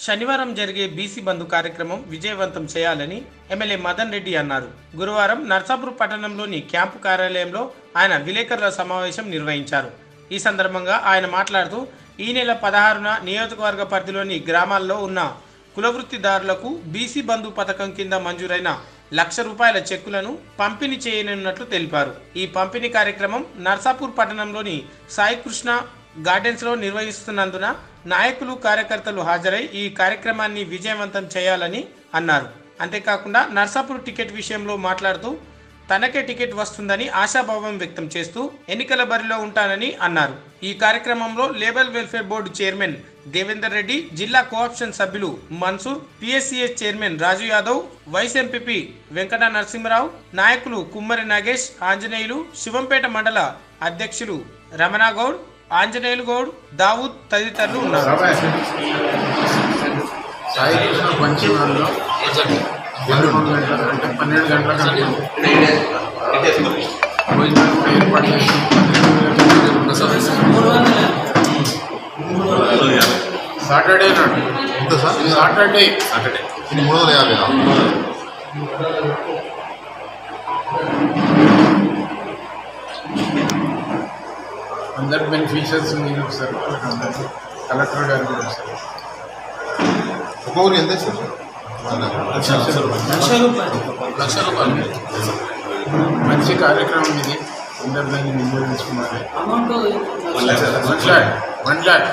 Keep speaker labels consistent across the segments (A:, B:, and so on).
A: శనివారం జరిగే బీసీ బంధు కార్యక్రమం విజయవంతం చేయాలని ఎమ్మెల్యే మదన్ రెడ్డి అన్నారు గురువారం నర్సాపూర్ పట్టణంలోని క్యాంపు కార్యాలయంలో ఆయన విలేకరుల సమావేశం నిర్వహించారు ఈ సందర్భంగా ఆయన మాట్లాడుతూ ఈ నెల పదహారున నియోజకవర్గ పరిధిలోని గ్రామాల్లో ఉన్న కులవృత్తిదారులకు బీసీ బంధు పథకం కింద మంజూరైన లక్ష రూపాయల చెక్కులను పంపిణీ చేయనున్నట్లు తెలిపారు ఈ పంపిణీ కార్యక్రమం నర్సాపూర్ పట్టణంలోని సాయి కృష్ణ గార్డెన్స్ లో నిర్వహిస్తున్నందున నాయకులు కార్యకర్తలు హాజరై ఈ కార్యక్రమాన్ని విజయవంతం చేయాలని అన్నారు అంతేకాకుండా నర్సాపూర్ టికెట్ విషయంలో మాట్లాడుతూ తనకే టికెట్ వస్తుందని ఆశాభావం వ్యక్తం చేస్తూ ఎన్నికల బరిలో ఉంటానని అన్నారు ఈ కార్యక్రమంలో labour welfare board chairman Devender Reddy జిల్లా కోఆప్షన్ సభ్యులు Mansoor PSCS chairman Raju Yadav vice MPP Venkata Narasimharao నాయకులు కుమ్మరి నాగేష్ ఆంజనేయులు శివంపేట మండల అధ్యక్షులు రమణ గౌడ్ ఆంజనేయులు గౌడ్ దావూద్ తదితరులు ఉన్నారు
B: సాయి కృష్ణ పంచమాల్లో పదకొండు గంటల అంటే పన్నెండు గంటల కంటే భోజనాలు కూడా ఏర్పాటు చేసి సాటర్డే నాడు
C: ఎంత సార్
B: సాటర్డే
C: సాటర్డే ఇది మూడు వందల యాభై
B: అందరు బెనిఫిషియర్స్ మీరు వస్తారు వాళ్ళకి అందరికీ కలెక్టర్ గారు కూడా వస్తారు
C: ఒక్కొక్కరు ఎంత సార్
B: లక్ష రూపాయలు మంచి కార్యక్రమం ఇది అందరు దాన్ని వినియోగించుకున్నారు వన్ ల్యాక్ వన్ ల్యాక్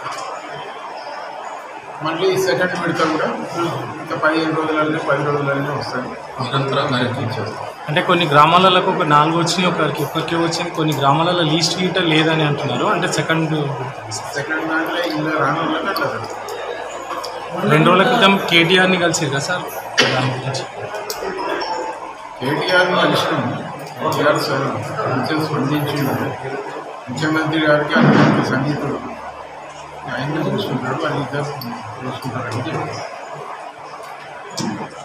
B: మళ్ళీ సెకండ్ విడత కూడా ఇంకా పదిహేను రోజులనే పది రోజులనే వస్తుంది నిరంతరం దానికి ఇచ్చేస్తాం
D: అంటే కొన్ని గ్రామాలలో ఒక నాలుగు వచ్చినాయి ఒకరికి ఒక్కరికి వచ్చింది కొన్ని గ్రామాలలో లీస్ట్ గీట లేదని అంటున్నారు అంటే సెకండ్
B: సెకండ్ దాంట్లో ఇంకా రాను వాళ్ళకి అట్లా జరుగుతుంది.
D: రెండు రోజుల క్రితం కేటీఆర్ని కలిసిరు కదా సార్ దాని గురించి
B: కేటీఆర్ను కలిసినాం కేటీఆర్ సార్ మంచిగా స్పందించిండు ముఖ్యమంత్రి గారికి అత్యంత సన్నిహితుడు ఆయన చూసుకుంటాడు వాళ్ళు ఇద్దరు చూసుకుంటారు